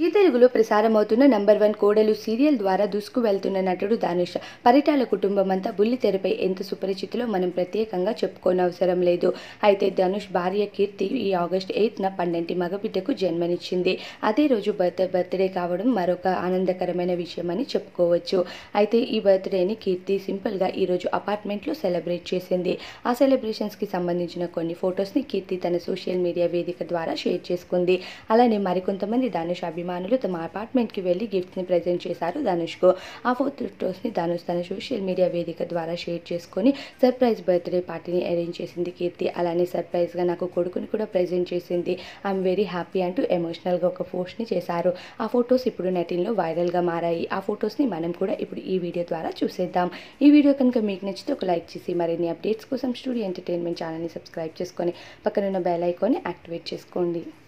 G తెలుగులో ప్రసారమవుతున్న number one కోడలు సీరియల్ ద్వారా దూసుకు వెళ్తున్న నటుడు ధనుష్ పరిటాల కుటుంబం అంతా బుల్లి తెరపై ఎంత సుపరిచితిలో మనం ప్రత్యేకంగా చెప్పుకోనవసరం లేదు అయితే ధనుష్ భార్య కీర్తి ఈ ఆగస్ట్ ఎయిత్న పన్నెంటి మగబిడ్డకు జన్మనిచ్చింది అదే రోజు బర్త్ బర్త్డే కావడం మరొక ఆనందకరమైన విషయమని చెప్పుకోవచ్చు అయితే ఈ బర్త్డేని కీర్తి సింపుల్గా ఈరోజు అపార్ట్మెంట్లో సెలబ్రేట్ చేసింది ఆ సెలబ్రేషన్స్కి సంబంధించిన కొన్ని ఫొటోస్ని కీర్తి తన సోషల్ మీడియా వేదిక ద్వారా షేర్ చేసుకుంది అలానే మరికొంతమంది ధనుష్ అభిమానులు తమ అపార్ట్మెంట్కి వెళ్ళి గిఫ్ట్స్ని ప్రజెంట్ చేశారు ధనుష్కు ఆ ఫోటోస్ని ధనుష్ తన సోషల్ మీడియా వేదిక ద్వారా షేర్ చేసుకొని సర్ప్రైజ్ బర్త్డే పార్టీని అరేంజ్ చేసింది కీర్తి అలానే సర్ప్రైజ్గా నాకు కొడుకుని కూడా ప్రజెంట్ చేసింది ఐఎమ్ వెరీ హ్యాపీ అంటూ ఎమోషనల్గా ఒక పోస్ట్ని చేశారు ఆ ఫొటోస్ ఇప్పుడు నెటిన్లో వైరల్గా మారాయి ఆ ఫొటోస్ని మనం కూడా ఇప్పుడు ఈ వీడియో ద్వారా చూసేద్దాం ఈ వీడియో కనుక మీకు నచ్చితే ఒక లైక్ చేసి మరిన్ని అప్డేట్స్ కోసం స్టూడియో ఎంటర్టైన్మెంట్ ఛానల్ని సబ్స్క్రైబ్ చేసుకొని పక్కనున్న బెల్ ఐకాన్ని యాక్టివేట్ చేసుకోండి